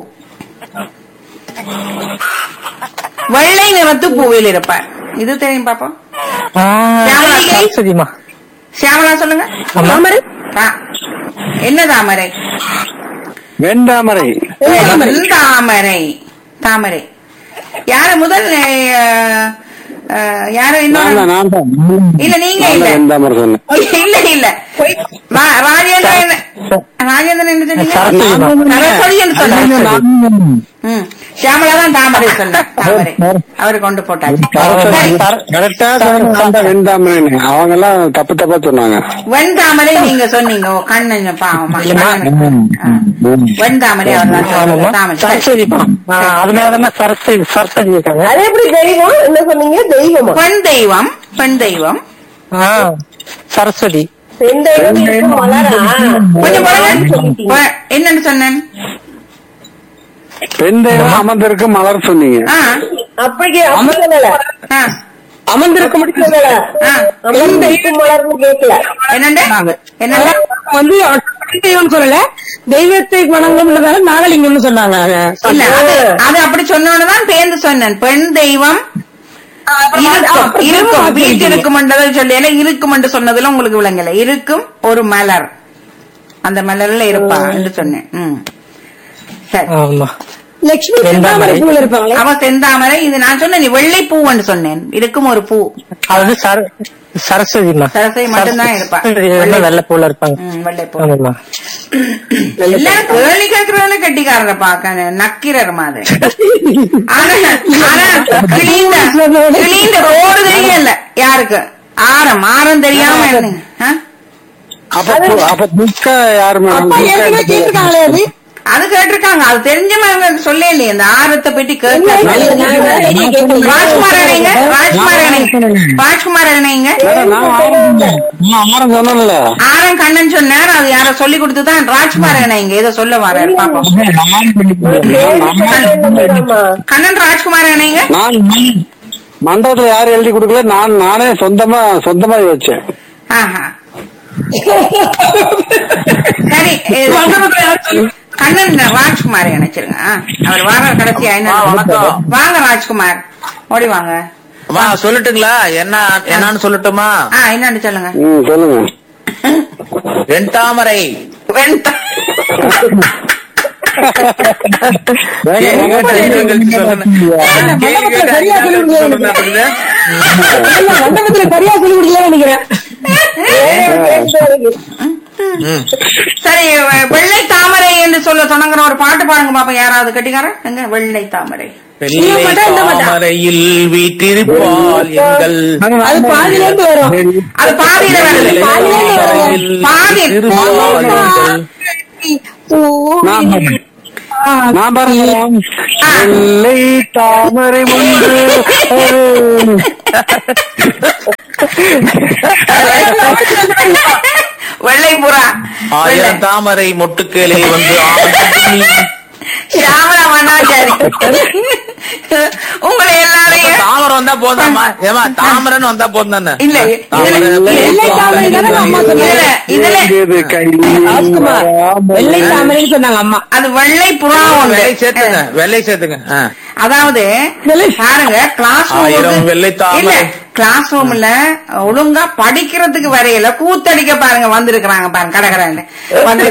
வெள்ளை நிறத்து பூவில் இருப்பார் இது தெரியும் பாப்போம் சரஸ்வதிமா சியாமலா சொல்லுங்க தாமரை ஆ. என்ன தாமரை வெண்டாமரை தாமரை தாமரை யாரு முதல் அஹ், அஹ், யாரு நான் தான் இன்னொரு நான் தான் இல்ல நீங்க நான் இல்ல தான் வெண்டாமரை சொன்னேன் இல்ல இல்ல ரா- ராஜேந்திரன் என்ன- ராஜேந்திரன் என்ன சொன்னீங்க சரஸ்வதிமா சரஸ்வதின்னு சொன்னாங்க ம். சியாமலா தான் தாமரை சொன்ன தாமரை அவரு கொண்டு போட்டாச்சு சரி. கரெக்டா சொன்னா வெண்டாமரை அவங்க எல்லாம் தப்பு தப்பா சொன்னாங்க வெண்தாமரை நீங்க சொன்னீங்க ஓ, கண்ணன் பாவமா ஆ. வெண்தாமரை அவர் தான் சொன்னாங்க. தாமரை சரி. சரஸ்வதிமா அதனாலதான் சரஸ்வதி சரஸ்வதி இருக்காங்க அது எப்படி தெய்வம் என்ன சொன்னீங்க தெய்வமா பெண் தெய்வம் பெண் தெய்வம் ஆ, சரஸ்வதி பெண் தெய்வம் இருக்கும் மலரா கொஞ்சம் பாருங்க. ப- என்னன்னு சொன்னேன் பெண் தெய்வம் அமர்ந்திருக்கு மலர் சொன்னீங்க ஆ, அப்படி அப்படி சொல்லல ஆ, அமர்ந்திருக்க முடியும் சொல்லல ஆ. அமர்ந்திருக்கும் மலர்னு கேட்கல என்னண்டு என்னண்டு வந்து தெய்வம் சொல்லல தெய்வத்தை வணங்கும்ன்றதால நாகலிங்கம்னு சொன்னாங்க இல்ல அது அது அப்படி சொன்னோன்னுதான் பேர்ந்து சொன்னேன் பெண் தெய்வம் இருக்கும் இருக்கும் வீட்டு இருக்கும்ன்றதை சொல்லி இருக்கும் என்று சொன்னதுல உங்களுக்கு விளங்கல இருக்கும் ஒரு மலர் அந்த மலர்ல இருப்பா என்று சொன்னேன் ம். சரி ஆமா லட்சுமி செந்தாமரை பூல இருப்பாங்களே அவ செந்தாமரை இது நான் சொன்னேன் நீ வெள்ளை பூன்னு சொன்னேன் இருக்கும் ஒரு பூ அது சர- சரஸ்வதிமா சரஸ்வதி மட்டும்தான் இருப்பா. சரஸ்வதி வெள்ள பூல இருப்பாங்க ம், வெள்ளை பூ ஆமாம்மா எல்லாரும் கேள்வி கேட்கறதுல கட்டிக்காரரை பாக்க நக்கிறர் மாதிரி ஆனா ஆனா கிளீந்த கிளீந்த ரோடு தெரியல யாருக்கு ஆரம் ஆரம் தெரியாம இருந்தீங்க ஆ? அப்ப பு- அப்ப புக்க யாரு மேடம் அப்பா ஏற்கனவே கேட்டிருக்காங்களே அது அது கேட்டிருக்காங்க அது தெரிஞ்சவங்க சொல்ல இல்லையே இந்த ஆரத்தை பற்றி கேட்க ராஜ்குமார் இணைங்க ராஜ்குமார் இணைங்க ராஜ்குமார் இணைங்க மேடம், நான் ஆரம் நான் ஆரம் சொன்னேன்ல ஆரம் கண்ணன் சொன்னார் அது யாரோ சொல்லி கொடுத்துதான் ராஜ்குமார் இணைங்க ஏதோ சொல்ல வர பாப்போம் ஆமா கண்ணன் ராஜ்குமார் இணைங்க நான் மண்டபத்துல யாரும் எழுதி கொடுக்கல நான் நானே சொந்தமா சொந்தமா வச்சேன் ஆஹா சரி இது- கண்ணன் ராஜ்குமார் நினைச்சிருங்க ஆ, அவர் வார கடைசியா என்ன வணக்கம். வாங்க ராஜ்குமார் ஓடி வாங்க அம்மா சொல்லட்டுங்களா என்ன என்னன்னு சொல்லட்டுமா ஆ என்னன்னு சொல்லுங்க ம் சொல்லுங்க வெண்தாமரை வெண்தா கேள்வி கேட்டு எங்களுக்கு சொல்லணும். கேள்வி கேட்டு சரியா சொல்லி எங்களுக்கு கொடுக்கல சொல்லணும் அப்படின்னா? இல்ல, மண்டபத்துல சரியா சொல்லி கொடுக்கல நினைக்கிறேன் சரி வெ- வெள்ளை தாமரை என்று சொல்ல சொன்னங்கிற ஒரு பாட்டு பாருங்க பாப்பா யாராவது கட்டிக்காரன் எங்க வெள்ளை தாமரை நீங்க வெள்ளை மட்டும் இந்த மட்டும். தாமரையில் வீட்டிருப்பால் எங்கள் அது பாதியில இருந்து வரும் அது பாதியில வருது வெள்ளை தாமரையில் பாதி வீற்றிருப்பால் எங்கள் நான் பாருங்க வெள்ளை தாமரை ஒன்று வெள்ளை புறா ஆயிரம் தாமரை மொட்டுக்களே வந்து ஆடும் சியாமலா மன்னாச்சாரி உங்களை எல்லாரையும் தாமரை வந்தா போதாமா ஏமா தாமரைன்னு வந்தா போதும் தானே இல்ல இதுல வெள்ளை தாமரை தானே அம்மா சொன்னாங்க. இதுல இதுல ராஜ்குமார் வெள்ளை தாமரைன்னு சொன்னாங்க அம்மா அது வெள்ளை புறா ஒன்று வெள்ளை சேர்த்துங்க வெள்ளை சேர்த்துங்க ஆ. அதாவது பாருங்க கிளாஸ் ஆயிரம் வெள்ளை தாமரை. இல்ல கிளாஸ் ரூம்ல ஒழுங்கா படிக்கிறதுக்கு வரையில கூத்தடிக்க பாருங்க வந்திருக்கிறாங்க பாருங்க கடகரான்னு வந்து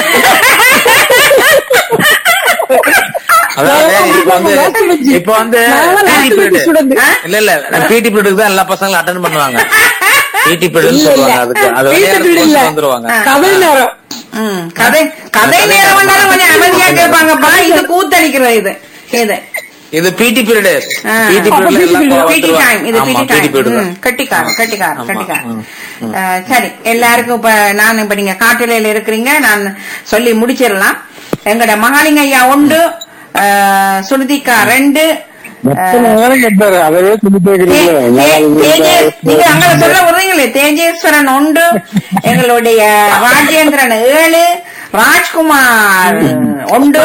அதாவது இப்ப வந்து இப்ப வந்து நாங்கெல்லாம் PT last bench student. period. இல்ல இல்ல பிடி பீரியடுக்கு தான் எல்லா பசங்களும் அட்டன் பண்ணுவாங்க பிடி பீரியட் இல்ல, இல்ல. சொல்லுவாங்க அதுக்கு அது PT விளையாட period இல்ல. வந்துருவாங்க கதை நேரம் ம், கதை கதை நேரம் வந்தாலும் கொஞ்சம் அமைதியா கேட்பாங்கப்பா இது கூத்தடிக்கிறது இது இது இது பிடி பீரியட் ஆ. பிடி பீரியட்ல எல்லாம் பிடி டைம் இது ஆமா பிடி பிடி டைம் பீரியட் கட்டிக்கார் கட்டிக்கார் ஆமா, கட்டிக்கார் ம், அஹ், சரி எல்லாருக்கும் இப்ப நான் இப்ப நீங்க காட்டுலையில இருக்கிறீங்க நான் சொல்லி முடிச்சிடலாம் எங்கட மகாலிங்க ஐயா உண்டு அஹ், சுருதிக்கா ரெண்டு நேரம் கேட்டாரு அதவே சொல்லிட்டே தே- தே- இருக்கிறீங்களே தேஜே- நீங்க அங்க சொல்ல விடுறீங்களே தேஜேஸ்வரன் உண்டு எங்களுடைய ராஜேந்திரன் ஏழு ராஜ்குமார் உண்டு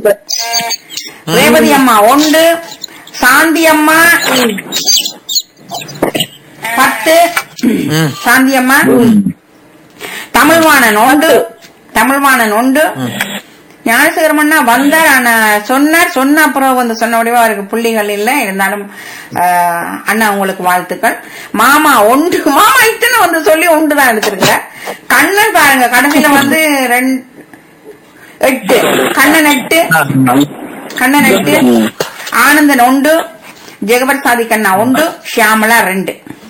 ரேவதி அம்மா உண்டு சாந்தி அம்மா பத்து சாந்தி அம்மா தமிழ்வாணன் உண்டு தமிழ்வாணன் உண்டு ஞானசேகரமண்ணா வந்தார் ஆனா சொன்னார் சொன்ன அப்புறம் வந்து சொன்ன வடிவா அவருக்கு புள்ளிகள் இல்லை இருந்தாலும் ஆஹ், அண்ணா உங்களுக்கு வாழ்த்துக்கள் மாமா ஒன்று மாமா இத்தனை வந்து சொல்லி ஒன்று தான் எடுத்திருக்க கண்ணன் பாருங்க கடைசியில வந்து ரெண்டு எட்டு கண்ணன் எட்டு கண்ணன் எட்டு ஆனந்தன் உண்டு ஜெகபர் சாதி கண்ணா உண்டு ஷியாமலா ரெண்டு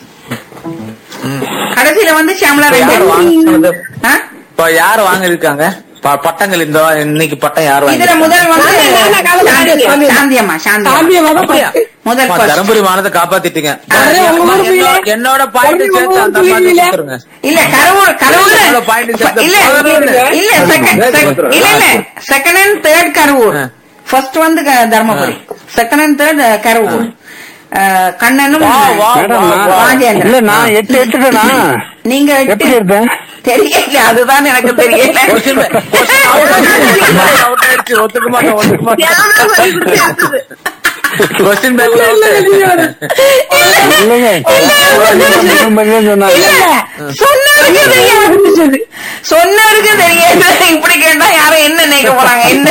கடைசியில வந்து ஷியாமலா இப்ப யார் வாங்கினது? ரெண்டு ஆ? இப்ப யார் வாங்கிருக்காங்க ப- பட்டங்கள் இந்த இன்னைக்கு பட்டம் யார் இதுல வாங்கி முதல் வந்து நான், நான், நான், சாந்தி- சாந்தி- சாந்தி அம்மா சாந்தி சாந்தி அம்மா. அம்மா தான் அப்படியா? முதல் அம்மா, first. தருமபுரி மானத்தை காப்பாத்திட்டீங்க அரே, உங்க ஊர் என்னோட- பிள்ளை. என்னோட பாயிண்ட் உங்க சேர்த்து ஊர் அந்த மாதிரி பிள்ளை. கொடுத்துருங்க இல்ல கரூர் கரூர் எவ்வளவு point சேர்த்து? இல்ல பதினொன்னு. இல்ல second- sec- இல்ல இல்ல செகண்ட் அண்ட் தேர்ட் கரூர் ஆ. ஃபர்ஸ்ட் வந்து க- Dharmapuri second and third Karur அஹ், கண்ணனும் வா, வா, மேடம் வா, நான் வா. ராஜேந்திரன். இல்ல நான் எட்டு எட்டுட்டேனா நீங்க எப்படி எட்டு எடுத்தேன் தெரியல அதுதான் எனக்கு தெரியல Question back. Question out ஆயிடுச்சு. Out ஆயிடுச்சு. ஒத்துக்க மாட்டேன், ஒத்துக்க மாட்டேன். எல்லாம் சொல்லி கொடுத்தாச்சு. Question back ல out ஆயிடுச்சு. இல்லைங்க சொன்னாங்க இல்ல, இல்ல. சொன்னவருக்கு தெரியாது சொன்னவருக்கு தெரியாது இப்படி கேட்டா யாரும் என்ன நினைக்க போறாங்க என்ன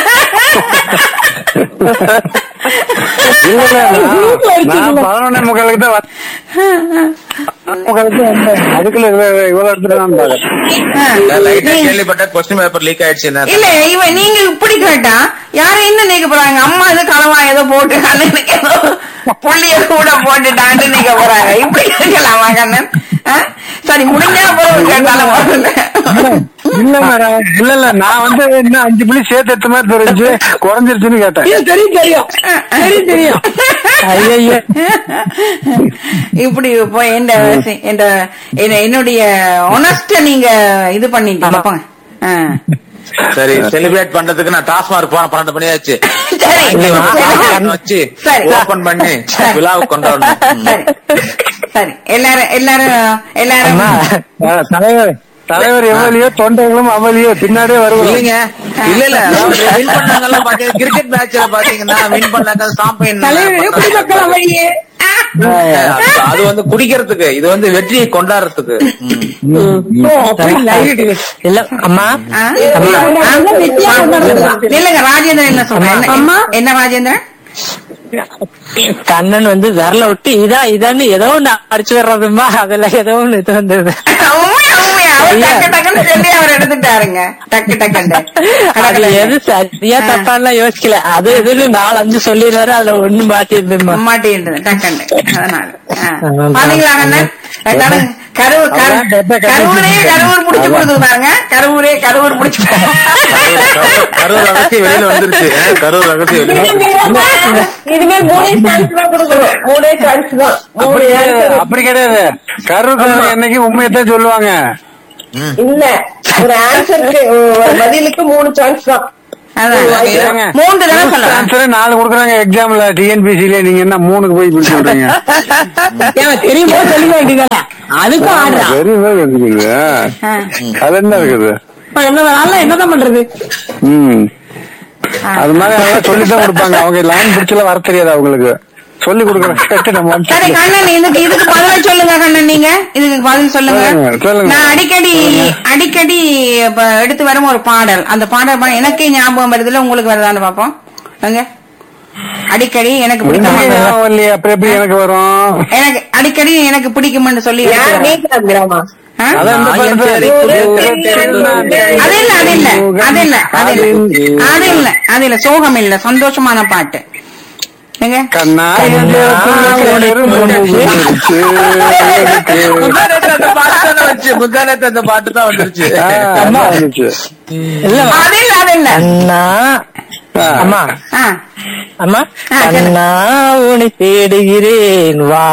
இல்ல இல்ல நான் நான் பதினொன்னே முக்காலுக்கு தான் வந்தேன். முக்காலுக்கு வந்தேன். அதுக்குள்ள இவ்வளவு இவ்வளவு எடுத்துட்டு தான் பாக்குறேன் நான் light ஆ கேள்விப்பட்ட கொஸ்டின் பேப்பர் லீக் ஆயிடுச்சு என்ன இல்ல இவன் நீங்க இப்படி கேட்டா யாரும் என்ன நினைக்க போறாங்க அம்மா ஏதோ களவா ஏதோ போட்டு அண்ணனுக்கு ஏதோ புள்ளிய கூட போட்டுட்டான்னு நினைக்க போறாங்க இப்படி கேட்கலாமா கண்ணன் ஆ? சரி முடிஞ்சா போறோம் கேட்டாலும் வரல. இல்ல மேடம் இல்ல இல்ல நான் வந்து இன்னும் அஞ்சு புள்ளி சேர்த்து எடுத்த மாதிரி தெரிஞ்சு குறைஞ்சிருச்சுன்னு கேட்டேன் இது தெரியும் தெரியும் தெரியும் தெரியும் ஐயய்ய இப்படி போய் இந்த இந்த என்ன- என்னுடைய ஒனஸ்ட நீங்க இது பண்ணிட்டீங்க போங்க ஆ. சரி செலிப்ரேட் பண்றதுக்கு நான் டாஸ்மார்க் போன பன்னெண்டு மணி ஆச்சு சரி வாங்கி வச்சு சரி. ஓபன் பண்ணி சரி. விழாவை கொண்டாடணும் சரி சரி எல்லாரும் எல்லாரும் எல்லாரும் அண்ணா, அஹ், தலைவர் தலைவர் எவ்வளியோ தொண்டைகளும் அவளியோ பின்னாடியே வருவாங்க இல்லைங்க இல்ல இல்ல வின் பண்ணாங்கல்ல பாத்தீங்க கிரிக்கெட் மேட்ச்ல பாத்தீங்கன்னா வின் பண்ணாங்க சாம்பியன் தலைவர் எப்படி மக்கள் வழியே அது வந்து குடிக்கிறதுக்கு இது வந்து வெற்றியை கொண்டாடுறதுக்கு ம். இல்ல அம்மா ஆ? அம்மா. ஆ? இல்லங்க ராஜேந்திரன் என்ன சொல்றேன் அம்மா. என்ன ராஜேந்திரன் கண்ணன் வந்து விரல விட்டு இதா இதான்னு ஏதோ ஒண்ணு அடிச்சு வர்றதுமா அதுல ஏதோ ஒண்ணு இது வந்தது உண்மையா உண்மையா அவர் டக்கு டக்குன்னு சொல்லி அவர் எடுத்துட்டாருங்க டக்கு டக்குன்னு அது எது சரியா தப்பான்லாம் யோசிக்கல அது எதுன்னு நாலு அஞ்சு சொல்லிடுறாரு அதுல ஒண்ணும் மாட்டிருந்துமா மாட்டேன்றது டக்குன்னு அதனால ஆ. ஆமா. பாத்தீங்களா அண்ணன் ரெண்டாவது கருவு கரு- அதான் டெப்ப கரு- கரூரே கரூர் முடிச்சு கொடுத்துருந்தாங்க கரூரே கரூர் முடிச்சு கரூர் ரகசியம் வெளியில வந்துருச்சு ஆ, கரூர் ரகசியம் வெளியில இனிமே மூணே சான்ஸ் தான் கொடுக்கணும் மூணே சான்ஸ் தான் மூணு அப்படி answer. அப்படி கிடையாது கருவுக்கு என்னைக்கு உண்மையத்தான் சொல்லுவாங்க இல்ல ஒரு ஆன்சருக்கு ஒரு பதிலுக்கு மூணு சான்ஸ் தான் அதான் ஏங்க? மூன்று தடவை சொல்லலாம் ஆன்சரே நாலு கொடுக்குறாங்க எக்ஸாம்ல டிஎன்பிசில நீங்க என்ன மூணுக்கு போய் பிடிச்சு விடுறீங்க ஏன் தெரியுமோ சொல்ல வேண்டியதானே அதுக்கும் ஆடுறான் வெரி இருக்குது ஆ. அது என்ன இருக்குது இப்ப என்ன வேணாலும் என்னதான் பண்றது ம் அது மாதிரி அதெல்லாம் சொல்லித்தான் கொடுப்பாங்க அவங்க லைன் பிடிச்சல வர தெரியாது அவங்களுக்கு சொல்லி கொடுக்குற கேட்டு நம்ம வந்து சரி கண்ணன் இதுக்கு இதுக்கு பதில் சொல்லுங்க கண்ணன் நீங்க இதுக்கு பதில் சொல்லுங்க சொல்லுங்க, சொல்லுங்க. நான் அடிக்கடி அடிக்கடி இப்ப எடுத்து வரும் ஒரு பாடல் அந்த பாடல் பா- எனக்கே ஞாபகம் வருதுல உங்களுக்கு வருதான்னு பாப்போம் அங்க அடிக்கடி எனக்கு உங்களுக்கு பிடிக்கும் ஞாபகம் இல்லையே அப்புறம் எப்படி எனக்கு வரும் எனக்கு அடிக்கடி எனக்கு பிடிக்கும்னு சொல்லி எடுத்து யார் வரேன். நீக்கிறாமா ஆ? அதான் இந்த பாட்டு அது இல்ல அது இல்ல அது இல்ல அது இல்ல அது இல்ல அது இல்ல சோகம் இல்ல சந்தோஷமான பாட்டு எங்க கண்ணா முந்தானத்து அந்த பாட்டு தானே வந்துச்சு முந்தானத்து அந்த பாட்டு தான் வந்துருச்சு இல்ல அது இல்ல அது இல்ல அண்ணா அம்மா ஆ அம்மா ஆ, சொல்லு. அண்ணா உன்னை தேடுகிறேன் வா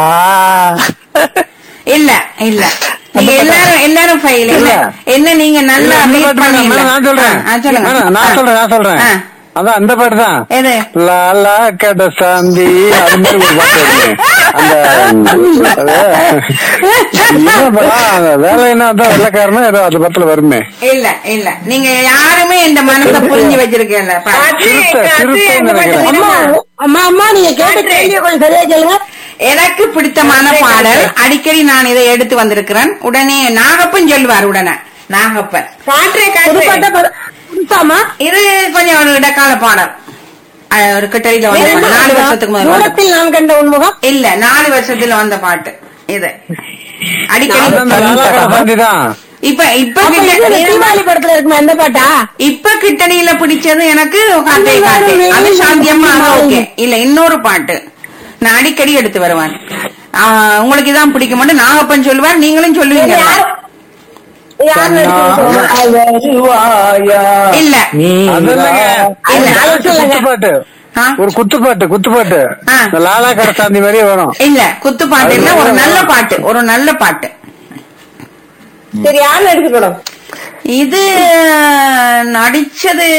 இல்ல இல்ல நீங்க எல்லாரும் எல்லாரும் ஃபைல் இல்ல என்ன நீங்க நல்லா read பண்ணீங்க. நான் சொல்றேன் ஆ, சொல்லுங்க நான் நான் சொல்றேன் நான் சொல்றேன் ஆ. அதான் அந்த பாட்டு தான் எது லாலா கட சாந்தி அது மாதிரி ஒரு பாட்டு வருமே. அந்த அது என்ன படம்? அந்த வேலை என்ன அதான் வெள்ளக்காரனா ஏதோ அது படத்துல வருமே இல்ல இல்ல நீங்க யாருமே இந்த மனசை புரிஞ்சு வச்சிருக்கல சிறுத்தை சிறுத்தைன்னு நினைக்கிறேன் அம்மா அம்மா அம்மா நீங்க கேட்ட கேள்வியை கொஞ்சம் சரியா கேளுங்க எனக்கு பிடித்தமான பாடல் அடிக்கடி நான் இதை எடுத்து வந்திருக்கிறேன் உடனே நாகப்பன் சொல்லுவார் உடனே நாகப்பன் புதுப்பாட்டா பத- புதுசாமா இது கொஞ்சம் ஒரு இடக்கால பாடல் அஹ், ஒரு கிட்டடியில வந்த பாட்டு. நாலு வருஷத்துக்கு முதல்ல வந்த தூரத்தில் நான் கண்ட உன்முகம் இல்ல நாலு வருஷத்துல வந்த பாட்டு இது அடிக்கடி அதான் அந்த லாலா கட சாந்தி தான் இப்ப இப்ப அப்ப இது கிட்ட- தீபாவளி படத்துல இருக்குமா எந்த பாட்டா இப்ப கிட்டடியில பிடிச்சது எனக்கு காத்தே காத்தே அது சாந்தியம்மா அது ஓகே இல்ல இன்னொரு பாட்டு நான் அடிக்கடி எடுத்து வருவேன் ஆஹ், உங்களுக்கு இதான் பிடிக்க மாட்டேன் நாகப்பன் சொல்லுவார் நீங்களும் சொல்லுவீங்க யார் இல்ல அது இல்லைங்க. இல்ல. அது ஒரு குத்துப்பாட்டு ஆ? ஒரு குத்துப்பாட்டு குத்துப்பாட்டு ஆ. இந்த லாலா கட சாந்தி மாதிரியே வரும் இல்ல குத்து பாட்டு இல்ல ஒரு நல்ல பாட்டு ஒரு நல்ல பாட்டு சரி யார் நடிச்சு படம் இது நடிச்சது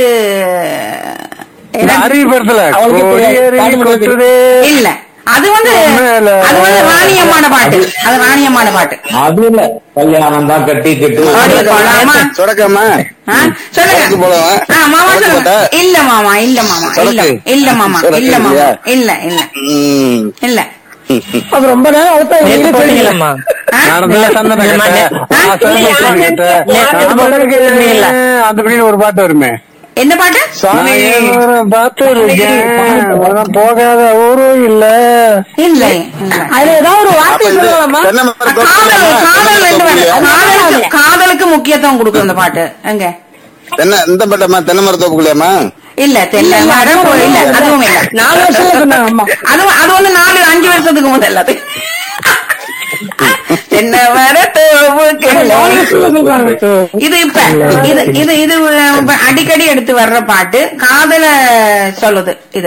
இந்த அருவி படத்துல அவங்களுக்கு தெரியாது. கொடியேறி பாட்டு மட்டும் கொட்டுதே. இல்ல அது வந்து மேல. அது வந்து ராணியம்மான பாட்டு அது ராணியம்மான பாட்டு அது இல்ல கல்யாணம் தான் கட்டி கட்டு ஓடி போலாமா சொடக்கம்மா ஆ, சொல்லுங்க சொடக்கு போடவா? ஆ, மாமா சொடக்கு சொல்லுங்க போட்டா? இல்ல மாமா இல்ல மாமா இல்ல சொடக்கு? இல்ல மாமா சொடக்கு இல்ல மாமா இல்லையா? இல்ல இல்ல ம். இல்ல அது ரொம்ப நேரம் அவுத்தா நேத்து போட்டீங்களம்மா ஆ? நடந்தா சந்தன இல்லம்மா, கட்ட, நே- ஆ, சந்தன இல்லையா? கட்ட. நேத்து அந்த படத்துக்கு இல்ல. அந்த பக்கம் ஒரு பாட்டு வருமே என்ன பாட்டு நான் ஏதோ பார்த்து இருக்கேன் உனக்கு போகாத ஊரும் இல்ல இல்ல இல்ல அதுல ஏதாவது ஒரு வார்த்தை அப்ப இது சொல்லலாமா தென்னை மரம் காதல் தோப்புலையா? காதல் ரெண்டு தென்னை பேரும். மரம் தோப்புலையா? காதலுக்கு காதலுக்கு முக்கியத்துவம் கொடுக்கும் இந்த பாட்டு எங்க தென்னை இந்த பட்டமா தென்னை மரம் தோப்புக்குள்ளையாமா இல்ல தெரியல மரம் போ- இல்ல அதுவும் இல்ல நாலு வருஷம் சொன்னாங்க அம்மா அதுவும் அது வந்து நாலு அஞ்சு வருஷத்துக்கு முதல்ல அது என்ன வர இது இப்ப இது இது இது இப்ப அடிக்கடி எடுத்து வர்ற பாட்டு காதல சொல்லுது இது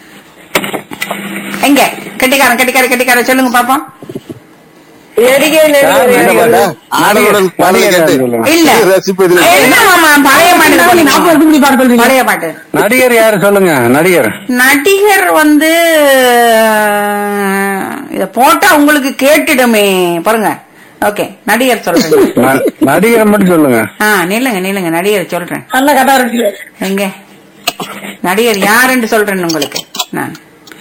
எங்க கெட்டிக்காரன் கெட்டிக்காரன் கெட்டிக்காரன் சொல்லுங்க பாப்போம் நடிகை நடிகை என்ன பாட்டா? ஆடலுடன் பாடலை கேட்டு இல்ல ரசிப்பு இதுல என்ன மாமா பழைய பாட்டு நாற்பது சொல்லுங்க. வருஷத்துக்கு பாட்டு சொல்றீங்க பழைய பாட்டு நடிகர் யாரு சொல்லுங்க நடிகர் நடிகர் வந்து இத போட்டா உங்களுக்கு கேட்டுடுமே பாருங்க ஓகே நடிகர் சொல்றேன் ந- நடிகர் மட்டும் சொல்லுங்க ஆ நில்லுங்க நில்லுங்க நடிகர் சொல்றேன் நல்ல கதா இருக்கு எங்க நடிகர் யாருன்னு சொல்றேன் உங்களுக்கு நான்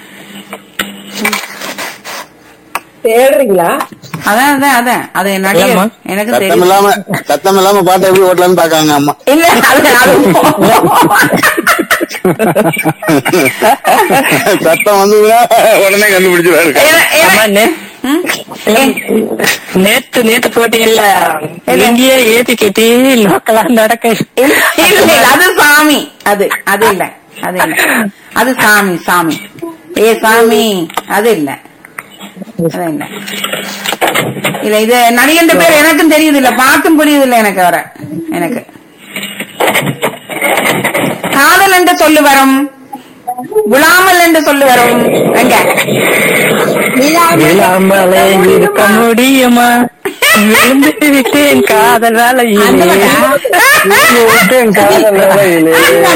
தேடுறீங்களா அதான் அதான் அதான் அது நடிகர் ஏம்மா? எனக்கு சத்தம் தெரியும் இல்லாம சத்தம் இல்லாம பாட்டை எப்படி ஓட்டலாம்னு பாக்காங்க அம்மா இல்ல அது அது சத்தம் வந்ததுன்னா உடனே கண்டுபிடிச்சிருவாரு ஏன்னா- ஏன்னா- அம்மா, நே- ம்? நேத்து நேத்து போட்டீங்கல்ல இங்கேயே ஏத்தி கட்டி லோக்கலா நடக்க இல்ல இல்ல அது சாமி அது அது இல்ல அது இல்ல அது சாமி சாமி ஏ சாமி அது இல்ல அது இல்ல இல்ல இது நடிகன்ற பேர் எனக்கும் தெரியுது இல்ல பார்த்தும் புரியுது இல்ல எனக்கு வர எனக்கு காதல் என்று சொல்லு வரும் விழாமல் என்று சொல்லு வரும் எங்க இல்லாமலே இருக்க முடியுமா விழுந்து விட்டேன் காதல் வேலையிலே விட்டேன் காதல் வேலையிலே.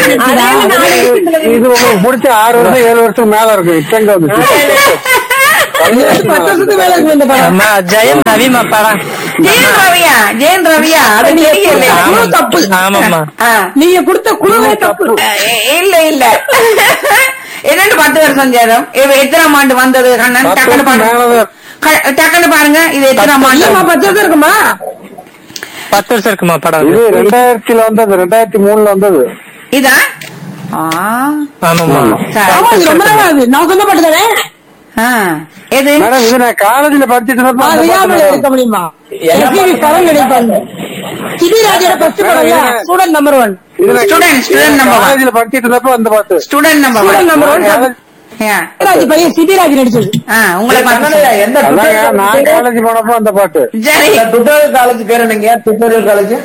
இது உங்களுக்கு பிடிச்ச ஆறு வருஷம் ஏழு வருஷம் மேல இருக்கும் இப்ப எங்க வந்துச்சு பத்து வருஷத்துக்கு மேல இருக்கு இந்த படம் அம்மா ஜெயம் ரவிமா படம் ஜெயன் ரவியா ஜெயன் ரவியா அது தெரியல ஆமா, ஆமாம்மா ஆ. நீங்க கொடுத்த குழுவே தப்பு அஹ் இல்ல இல்ல என்னண்டு பத்து வருஷம் சேரும் இவ எத்தனாம் ஆண்டு வந்தது கண்ணன் பத்து டக்குனு வருஷம் பாருங்க மேலதான். க- டக்குனு பாருங்க இது எத்தனாம் ஆண்டு இல்லம்மா பத்து வருஷம் இருக்குமா பத்து வருஷம் இருக்குமா படம் இது ரெண்டாயிரத்துல வந்தது ரெண்டாயிரத்தி மூணுல வந்தது இதா ஆ ஆமாம்மா சரி. ஆமா இது ரொம்ப நாள் ஆகுது நான் சொந்தப்பட்டதானே ஆ. எது மேடம் இது நான் காலேஜ்ல படிச்சிட்டு இருந்தப்ப அந்த அறியாமல் பாட்டு இருக்க முடியுமா எஸ்பிபி படம் கிடைப்பாங்க சிபிராஜோட ஃபர்ஸ்ட் படம் ஸ்டூடெண்ட் நம்பர் ஒன் இது நான் Student, student number one. காலேஜ்ல படிச்சிட்டு இருந்தப்ப அந்த பாட்டு student number Student number one. Yeah. Sibiraj பையன் சிபிராஜ் நடிச்சது ஆ, உங்களை பார்த்து எந்த அதாங்க நான் காலேஜ் போனப்ப அந்த பாட்டு சரி டுட்டோரியல் காலேஜ் பேர் என்னங்க டுட்டோரியல் காலேஜ்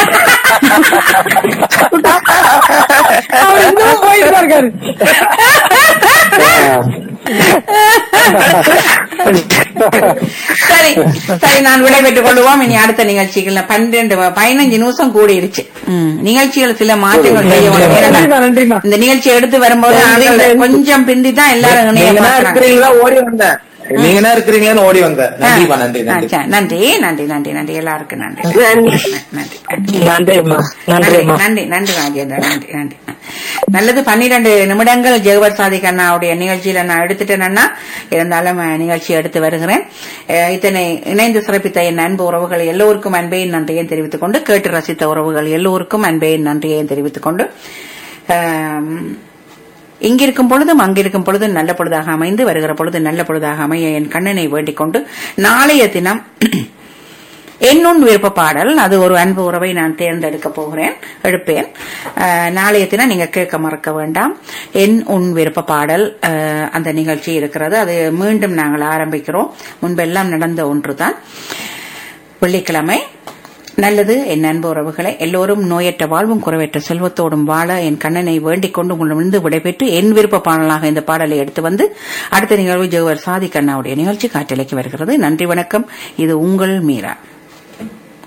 அவர் இன்னும் போயிட்டு தான் இருக்காரு சரி சரி நான் விடைபெற்றுக் கொள்வோம் இனி அடுத்த நிகழ்ச்சிகள் பன்னிரண்டு பதினஞ்சு நிமிஷம் கூடிருச்சு ம், நிகழ்ச்சிகள் சில மாற்றங்கள் செய்ய வேண்டும். ஏன்னா, நன்றிமா, நன்றிமா. இந்த நிகழ்ச்சி எடுத்து வரும்போது ஆட்கள் கொஞ்சம் பிந்தி தான் எல்லாரும் இணைய நீங்க பார்க்கறாங்க. இருக்கிறீங்களா ஓடி வந்தேன் நீங்க என்ன இருக்கிறீங்கன்னு ஓடி வந்தேன் நன்றிப்பா நன்றி ஆ, நன்றி சரி, நன்றி நன்றி நன்றி நன்றி எல்லாருக்கும் நன்றி நன்றி. நன்றி நன்றி நன்றிம்மா நன்றி நன்றிம்மா நன்றி நன்றி ராஜேந்திரன் நன்றி நன்றி நல்லது பன்னிரண்டு நிமிடங்கள் ஜெகவர் சாதிக் அண்ணாவுடைய நிகழ்ச்சியில நான் எடுத்துட்டேன்னா இருந்தாலும் அஹ், நிகழ்ச்சி எடுத்து வருகிறேன் அஹ், இத்தனை இணைந்து சிறப்பித்த என் அன்பு உறவுகள் எல்லோருக்கும் அன்பையும் நன்றியையும் தெரிவித்துக் கொண்டு கேட்டு ரசித்த உறவுகள் எல்லோருக்கும் அன்பையும் நன்றியையும் தெரிவித்துக் கொண்டு ஆம், இங்கிருக்கும் பொழுதும் அங்கிருக்கும் பொழுதும் நல்ல பொழுதாக அமைந்து வருகிற பொழுது நல்ல பொழுதாக அமைய என் கண்ணனை வேண்டிக் கொண்டு நாளைய தினம் என்னுன் விருப்ப பாடல் அது ஒரு அன்பு உறவை நான் தேர்ந்தெடுக்க போகிறேன் எடுப்பேன் அஹ், நாளைய தினம் நீங்க கேட்க மறக்க வேண்டாம் என் உன் விருப்ப பாடல் அஹ், அந்த நிகழ்ச்சி இருக்கிறது அது மீண்டும் நாங்கள் ஆரம்பிக்கிறோம் முன்பெல்லாம் நடந்த ஒன்றுதான் வெள்ளிக்கிழமை நல்லது என் அன்பு உறவுகளை எல்லோரும் நோயற்ற வாழ்வும் குறைவற்ற செல்வத்தோடும் வாழ என் கண்ணனை வேண்டிக் கொண்டு உங்களிடமிருந்து விடைபெற்று என் விருப்ப பாடலாக இந்த பாடலை எடுத்து வந்து அடுத்த நிகழ்வு ஜெகவர் சாதி கண்ணாவுடைய நிகழ்ச்சி காற்றலைக்கு வருகிறது நன்றி வணக்கம் இது உங்கள் மீரா